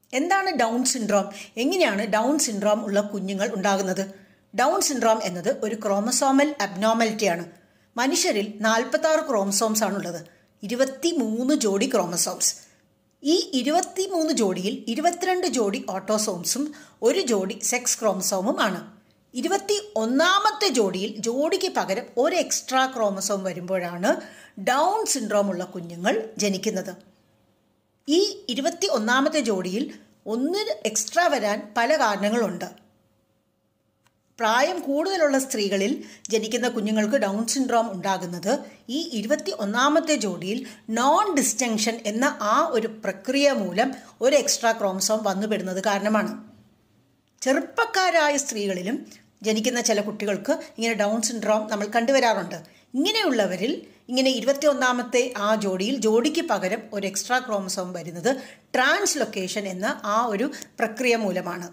എന്താണ് down syndrome എങ്ങനെയാണ് down syndrome ഉള്ള കുഞ്ഞുങ്ങൾ ഉണ്ടാകുന്നത് ഡൗൺ സിൻഡ്രോം എന്നത് ഒരു ക്രോമസോമൽ അബ്നോർമാലിറ്റിയാണ് മനുഷ്യരിൽ നാൽപ്പത്തി ആറ് ക്രോമസോംസ് ആണുള്ളത് ഇരുപത്തി മൂന്ന് ജോഡി ക്രോമസോംസ് ഈ ഇരുപത്തി മൂന്ന് ജോഡിയിൽ ഇരുപത്തിരണ്ട് ജോഡി ഓട്ടോസോംസും ഒരു ജോഡി സെക്സ് ക്രോമസോമും ആണ് ഇരുപത്തി ഒന്നാമത്തെ ജോഡിയിൽ ജോഡിക്ക് പകരം ഒരു എക്സ്ട്രാ ക്രോമസോം വരുമ്പോഴാണ് ഡൗൺ സിൻഡ്രോം ഉള്ള കുഞ്ഞുങ്ങൾ ജനിക്കുന്നത് ഈ ഇരുപത്തി ഒന്നാമത്തെ ജോഡിയിൽ ഒന്ന് എക്സ്ട്രാ വരാൻ പല കാരണങ്ങളുണ്ട് പ്രായം കൂടുതലുള്ള സ്ത്രീകളിൽ ജനിക്കുന്ന കുഞ്ഞുങ്ങൾക്ക് ഡൗൺ സിൻഡ്രോം ഉണ്ടാകുന്നത് ഈ ഇരുപത്തി ഒന്നാമത്തെ ജോഡിയിൽ നോൺ ഡിസ്റ്റങ്ഷൻ എന്ന ആ ഒരു പ്രക്രിയ മൂലം ഒരു എക്സ്ട്രാ ക്രോമസോം വന്നുപെടുന്നത് കാരണമാണ് ചെറുപ്പക്കാരായ സ്ത്രീകളിലും ജനിക്കുന്ന ചില കുട്ടികൾക്ക് ഇങ്ങനെ ഡൗൺ സിൻഡ്രോം നമ്മൾ കണ്ടുവരാറുണ്ട് ഇങ്ങനെയുള്ളവരിൽ ഇങ്ങനെ ഇരുപത്തി ഒന്നാമത്തെ ആ ജോഡിയിൽ ജോഡിക്ക് പകരം ഒരു എക്സ്ട്രാ ക്രോമസോം വരുന്നത് ട്രാൻസ്ലൊക്കേഷൻ എന്ന ആ ഒരു പ്രക്രിയ മൂലമാണ്